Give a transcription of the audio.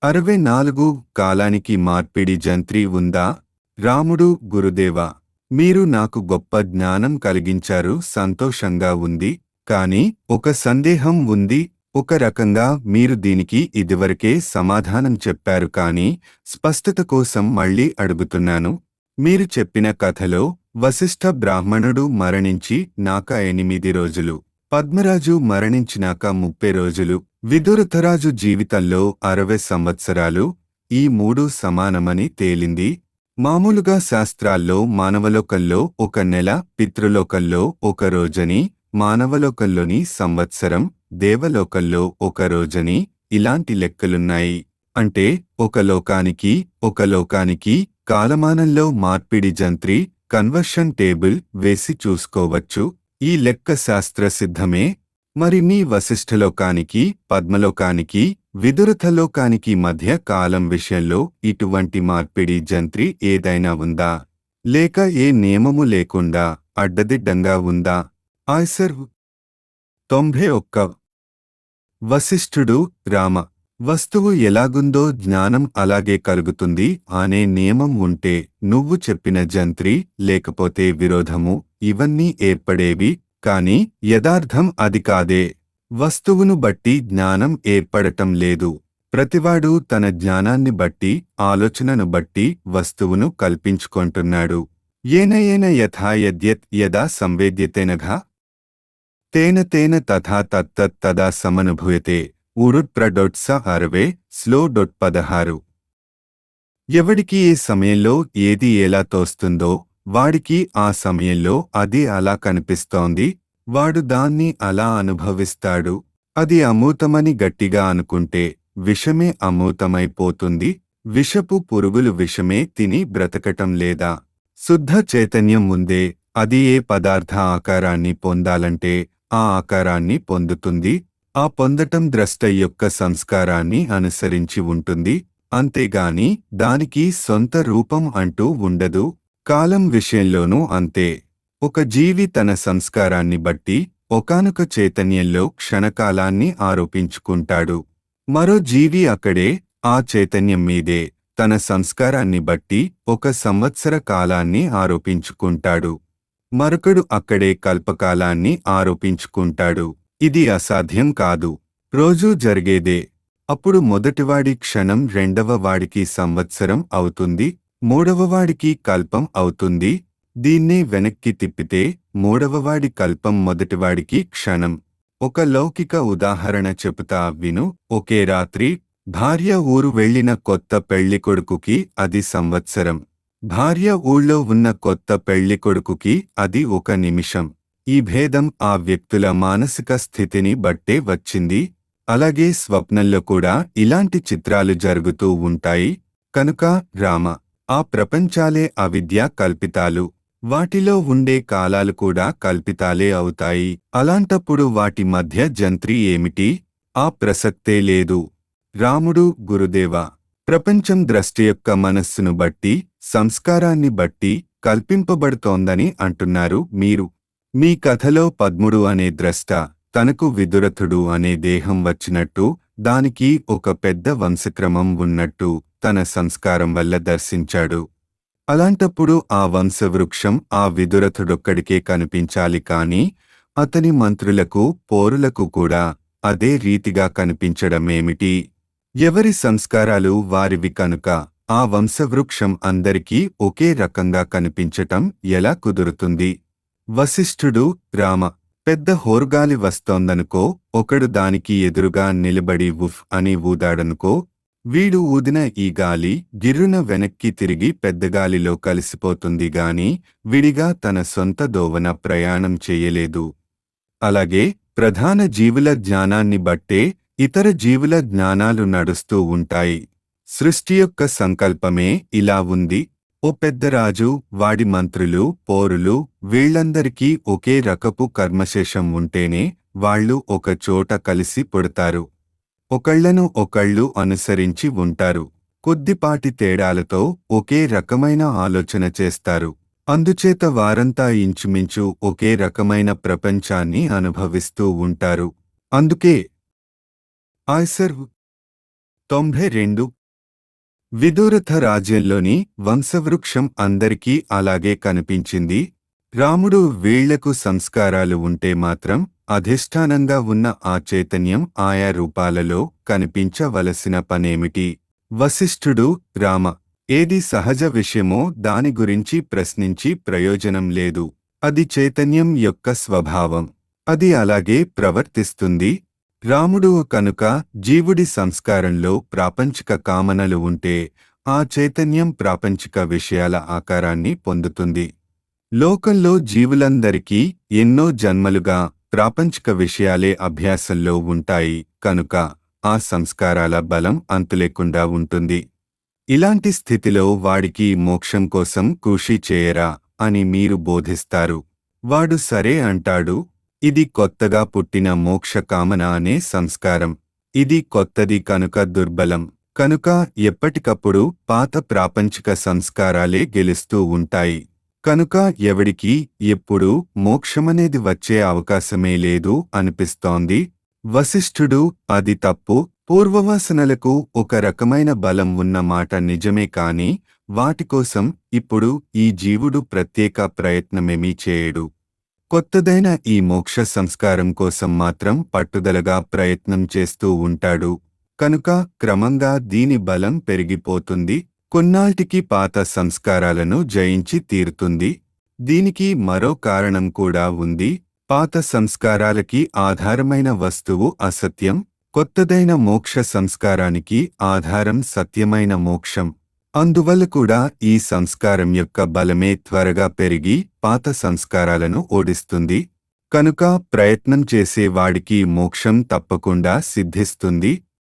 అరవై నాలుగు కాలానికి మార్పిడి జంత్రి ఉందా రాముడు గురుదేవా మీరు నాకు గొప్ప జ్ఞానం కలిగించారు సంతోషంగా ఉంది కాని ఒక సందేహం ఉంది ఒక రకంగా మీరు దీనికి ఇదివరకే సమాధానం చెప్పారు కాని స్పష్టత కోసం మళ్ళీ అడుగుతున్నాను మీరు చెప్పిన కథలో వశిష్ఠ బ్రాహ్మణుడు మరణించి నాక ఎనిమిది రోజులు పద్మరాజు మరణించినాక ముప్పై రోజులు విదురథరాజు జీవితంలో అరవై సంవత్సరాలు ఈ మూడు సమానమని తేలింది మామూలుగా శాస్త్రాల్లో మానవలోకంలో ఒక నెల పితృలోకంలో ఒక రోజని మానవలోకంలోని సంవత్సరం దేవలోకంలో ఒక రోజని ఇలాంటి లెక్కలున్నాయి అంటే ఒక లోకానికి ఒక లోకానికి కాలమానంలో మార్పిడి జంత్రి కన్వర్షన్ టేబుల్ వేసి చూసుకోవచ్చు ఈ లెక్క శాస్త్ర సిద్ధమే మరి మీ వశిష్ఠలోకానికి పద్మలోకానికి విదురథలోకానికి మధ్య కాలం విషయంలో ఇటువంటి మార్పిడి జంత్రి ఏదైనా ఉందా లేక ఏ నియమము లేకుండా అడ్డదిడ్డంగా ఉందా ఆయ్సర్ తొంభై ఒక్క వశిష్ఠుడు రామ వస్తువు ఎలాగుందో జ్ఞానం అలాగే కలుగుతుంది అనే నియమం ఉంటే నువ్వు చెప్పిన జంత్రి లేకపోతే విరోధము ఇవన్నీ ఏర్పడేవి కాని యథార్థం అది కాదే వస్తువును బట్టి జ్ఞానం ఏర్పడటం లేదు ప్రతివాడు తన జ్ఞానాన్ని బట్టి ఆలోచనను బట్టి వస్తువును కల్పించుకొంటున్నాడు ఏన ఏన యథా యద్యత్ యదా సంవేద్యతేనఘా తేన తేన తథా తత్తత్ తదా సమనుభూయతే ఉడుట్ప్రడొట్స అరవే స్లో డొట్ పదహారు ఎవడికి ఏ సమయంలో ఏది ఎలా తోస్తుందో వాడికి ఆ సమయంలో అది అలా కనిపిస్తోంది వాడు దాన్ని అలా అనుభవిస్తాడు అది అమూతమని గట్టిగా అనుకుంటే విషమే అమూతమైపోతుంది విషపు పురుగులు విషమే తిని బ్రతకటం లేదా శుద్ధ చైతన్యం ఉందే అది ఏ పదార్థ ఆకారాన్ని పొందాలంటే ఆ ఆకారాన్ని పొందుతుంది ఆ పొందటం ద్రష్ట యొక్క సంస్కారాన్ని అనుసరించి ఉంటుంది అంతేగాని దానికి సొంత రూపం అంటూ ఉండదు కాలం విషయంలోనూ అంతే ఒక జీవి తన సంస్కారాన్ని బట్టి ఒకానొక చైతన్యంలో క్షణకాలాన్ని ఆరోపించుకుంటాడు మరో జీవి అక్కడే ఆ చైతన్యం మీదే తన సంస్కారాన్ని బట్టి ఒక సంవత్సర కాలాన్ని ఆరోపించుకుంటాడు మరొకడు అక్కడే కల్పకాలాన్ని ఆరోపించుకుంటాడు ఇది అసాధ్యం కాదు రోజూ జరిగేదే అప్పుడు మొదటివాడి క్షణం రెండవ వాడికి సంవత్సరం అవుతుంది మూడవవాడికి కల్పం అవుతుంది దీన్నే వెనక్కి తిప్పితే మూడవవాడి కల్పం మొదటివాడికి క్షణం ఒక లౌకిక ఉదాహరణ చెబుతా విను ఒకే రాత్రి భార్య ఊరు వెళ్లిన కొత్త పెళ్లికొడుకుకి అది సంవత్సరం భార్య ఊళ్ళో ఉన్న కొత్త పెళ్లికొడుకుకి అది ఒక నిమిషం ఈ భేదం ఆ వ్యక్తుల మానసిక స్థితిని బట్టే వచ్చింది అలాగే స్వప్నంలో కూడా ఇలాంటి చిత్రాలు జరుగుతూ ఉంటాయి కనుక రామ ఆ ప్రపంచాలే అవిద్య కల్పితాలు వాటిలో ఉండే కాలాలు కూడా కల్పితాలే అవుతాయి అలాంటప్పుడు వాటి మధ్య జంత్రి ఏమిటి ఆ ప్రసక్తే లేదు రాముడు గురుదేవ ప్రపంచం ద్రష్టి యొక్క మనస్సును బట్టి సంస్కారాన్ని బట్టి కల్పింపబడుతోందని అంటున్నారు మీరు మీ కథలో పద్ముడు అనే ద్రష్ట తనకు విదురథుడు అనే దేహం వచ్చినట్టు దానికి ఒక పెద్ద వంశక్రమం ఉన్నట్టు తన సంస్కారం వల్ల దర్శించాడు అలాంటప్పుడు ఆ వంశవృక్షం ఆ విదురథుడొక్కడికే కనిపించాలి కాని అతని మంత్రులకు పోరులకు కూడా అదే రీతిగా కనిపించడమేమిటి ఎవరి సంస్కారాలు వారివి కనుక ఆ వంశవృక్షం అందరికీ ఒకే రకంగా కనిపించటం ఎలా కుదురుతుంది వశిష్ఠుడు రామ పెద్ద హోరుగాలి వస్తోందనుకో ఒకడు దానికి ఎదురుగా నిలబడి ఉఫ్ అని ఊదాడనుకో వీడు ఊదిన ఈ గాలి గిర్రున వెనక్కి తిరిగి పెద్దగాలిలో కలిసిపోతుంది గాని విడిగా తన సొంత దోవన ప్రయాణం చెయ్యలేదు అలాగే ప్రధాన జీవుల జ్ఞానాన్ని బట్టే ఇతర జీవుల జ్ఞానాలు నడుస్తూ ఉంటాయి సృష్టి యొక్క సంకల్పమే ఇలా ఉంది ఓ పెద్దరాజు వాడి మంత్రులు పోరులు వీళ్లందరికీ ఒకే రకపు కర్మశేషం ఉంటేనే వాళ్ళు ఒక చోట కలిసి పుడతారు ఒకళ్లను ఒకళ్ళు అనుసరించి ఉంటారు కొద్దిపాటి తేడాలతో ఒకే రకమైన ఆలోచన చేస్తారు అందుచేత వారంతా ఇంచుమించు ఒకే రకమైన ప్రపంచాన్ని అనుభవిస్తూ ఉంటారు అందుకే ఆయ్సర్ తొంభై రెండు విదూరథ రాజ్యంలోని వంశవృక్షం అందరికీ అలాగే కనిపించింది రాముడు వీళ్లకు సంస్కారాలు ఉంటే మాత్రం అధిష్టానంగా ఉన్న ఆ చైతన్యం ఆయా రూపాలలో కనిపించవలసిన పనేమిటి వశిష్ఠుడు రామ ఏది సహజ విషయమో దాని గురించి ప్రశ్నించి ప్రయోజనం లేదు అది చైతన్యం యొక్క స్వభావం అది అలాగే ప్రవర్తిస్తుంది రాముడు కనుక జీవుడి సంస్కారంలో ప్రాపంచిక కామనలు ఉంటే ఆ చైతన్యం ప్రాపంచిక విషయాల ఆకారాన్ని పొందుతుంది లోకంలో జీవులందరికీ ఎన్నో జన్మలుగా ప్రాపంచిక విషయాలే అభ్యాసంలో ఉంటాయి కనుక ఆ సంస్కారాల బలం అంతులేకుండా ఉంటుంది ఇలాంటి స్థితిలో వాడికి మోక్షం కోసం కృషి చేయరా అని మీరు బోధిస్తారు వాడు సరే అంటాడు ఇది కొత్తగా పుట్టిన మోక్ష కామన అనే సంస్కారం ఇది కొత్తది కనుక దుర్బలం కనుక ఎప్పటికప్పుడు పాత ప్రాపంచిక సంస్కారాలే గెలుస్తూ ఉంటాయి కనుక ఎవడికి ఎప్పుడు మోక్షమనేది వచ్చే అవకాశమే లేదు అనిపిస్తోంది వశిష్ఠుడు అది తప్పు పూర్వవాసనలకు ఒక రకమైన బలం ఉన్న మాట నిజమే కాని వాటికోసం ఇప్పుడు ఈ జీవుడు ప్రత్యేక ప్రయత్నమేమీ చేయడు కొత్తదైన ఈ మోక్ష సంస్కారం కోసం మాత్రం పట్టుదలగా ప్రయత్నం చేస్తూ ఉంటాడు కనుక క్రమంగా దీని బలం పెరిగిపోతుంది కొన్నాళ్టికి పాత సంస్కారాలను జయించి తీరుతుంది దీనికి మరో కారణం కూడా ఉంది పాత సంస్కారాలకి ఆధారమైన వస్తువు అసత్యం కొత్తదైన మోక్ష సంస్కారానికి ఆధారం సత్యమైన మోక్షం అందువల్ల కూడా ఈ సంస్కారం యొక్క బలమే త్వరగా పెరిగి పాత సంస్కారాలను ఓడిస్తుంది కనుక ప్రయత్నం చేసే వాడికి మోక్షం తప్పకుండా సిద్ధిస్తుంది